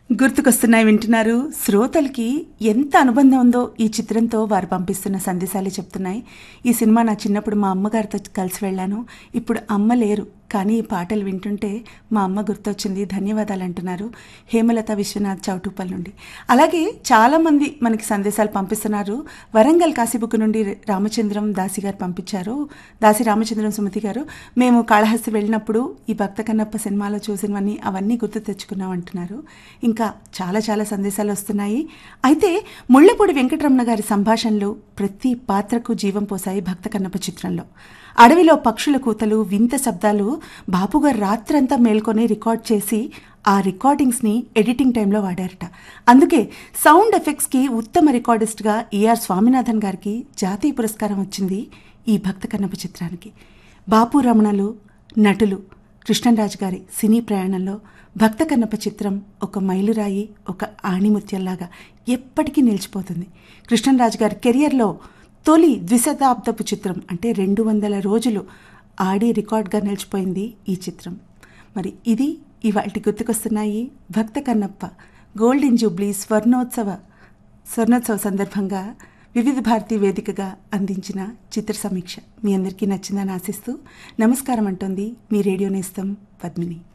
గుర్తుకొస్తున్నాయి వింటున్నారు శ్రోతలకి ఎంత అనుబంధం ఉందో ఈ చిత్రంతో వారు పంపిస్తున్న సందేశాలే చెప్తున్నాయి ఈ సినిమా నా చిన్నప్పుడు మా అమ్మగారితో కలిసి వెళ్ళాను ఇప్పుడు అమ్మ లేరు కానీ ఈ పాటలు వింటుంటే మా అమ్మ గుర్తొచ్చింది ధన్యవాదాలు అంటున్నారు హేమలత విశ్వనాథ్ చౌటుప్పల్ నుండి అలాగే చాలామంది మనకి సందేశాలు పంపిస్తున్నారు వరంగల్ కాశీబుక్ నుండి రామచంద్రం దాసి గారు పంపించారు దాసి రామచంద్రం సుమతి గారు మేము కాళహస్తి వెళ్ళినప్పుడు ఈ భక్త కన్నప్ప సినిమాలో చూసినవన్నీ అవన్నీ గుర్తు తెచ్చుకున్నాం అంటున్నారు ఇంకా చాలా చాలా సందేశాలు వస్తున్నాయి అయితే ముళ్ళపూడి వెంకటరమణ గారి సంభాషణలు ప్రతి పాత్రకు జీవం పోసాయి భక్త కన్నప్ప చిత్రంలో అడవిలో పక్షుల కూతలు వింత శబ్దాలు బాపుగారు రాత్రంతా మేల్కొని రికార్డ్ చేసి ఆ రికార్డింగ్స్ని ఎడిటింగ్ టైంలో వాడారట అందుకే సౌండ్ ఎఫెక్ట్స్కి ఉత్తమ రికార్డిస్ట్గా ఏఆర్ స్వామినాథన్ గారికి జాతీయ పురస్కారం వచ్చింది ఈ భక్త కన్నప్ప చిత్రానికి బాపు రమణలు నటులు కృష్ణరాజు గారి సినీ ప్రయాణంలో భక్త కన్నప్ప చిత్రం ఒక మైలురాయి ఒక ఆణిముత్యంలాగా ఎప్పటికీ నిలిచిపోతుంది కృష్ణరాజు గారి కెరియర్లో తొలి ద్విశతాబ్దపు చిత్రం అంటే రెండు వందల రోజులు ఆడి రికార్డ్గా నిలిచిపోయింది ఈ చిత్రం మరి ఇది ఇవాటి గుర్తుకొస్తున్నాయి భక్త కన్నప్ప గోల్డెన్ జూబ్లీ స్వర్ణోత్సవ స్వర్ణోత్సవ సందర్భంగా వివిధ భారతి వేదికగా అందించిన చిత్ర సమీక్ష మీ అందరికీ నచ్చిందని ఆశిస్తూ నమస్కారం అంటోంది మీ రేడియో నేస్తం పద్మిని